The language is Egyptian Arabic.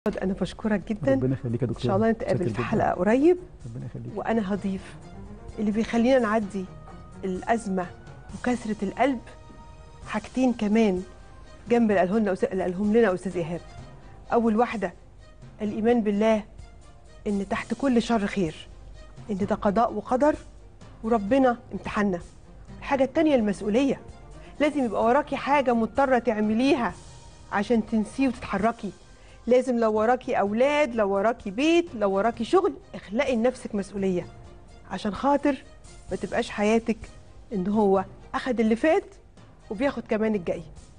انا بشكرك جدا ربنا يخليك يا ان دكتور شاء الله نتقابل شاكر في جداً. حلقه قريب ربنا يخليك وانا هضيف اللي بيخلينا نعدي الازمه وكسره القلب حاجتين كمان جنب اللي قالهم لنا أستاذ- اللي قالهم لنا استاذ ايهاب اول واحده الايمان بالله ان تحت كل شر خير ان ده قضاء وقدر وربنا امتحنا الحاجه التانيه المسؤوليه لازم يبقى وراكي حاجه مضطره تعمليها عشان تنسيه وتتحركي لازم لو وراكي اولاد لو وراكي بيت لو وراكي شغل اخلقي لنفسك مسؤوليه عشان خاطر ما تبقاش حياتك ان هو اخد اللي فات وبياخد كمان الجاي